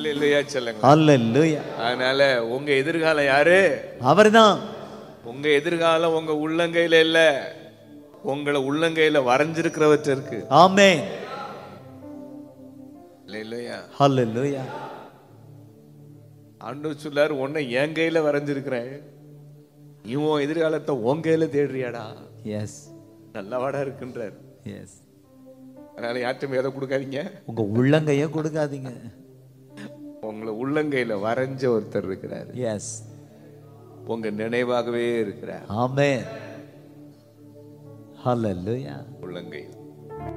இல்லையா சொல்லுங்க ஹalleluya அதனால உங்க எதிர்காலம் யாரு அவர்தான் உங்க எதிர்காலம் உங்க உள்ளங்கையில இல்ல உங்களை உள்ளங்கையில வரைஞ்சிருக்கிறவற்ற இருக்கு ஆமென் இல்ல இல்லையா ஹalleluya ஆண்டவர் சொல்லாரு உன்னை என் கையில வரைஞ்சிருக்கிறேன் இவன் எதிர்காலத்தை உன் கையில தேடுறியாடா எஸ் நல்லவாடா இருக்குன்றார் எஸ் அதனால யார்ட்டும் எதை கொடுக்காதீங்க உங்க உள்ளங்கைய கொடுக்காதீங்க உங்களை உள்ளங்கையில வரைஞ்ச ஒருத்தர் இருக்கிறார் எஸ் உங்க நினைவாகவே இருக்கிறார் ஆமென் ஹalleluya உள்ளங்கையில்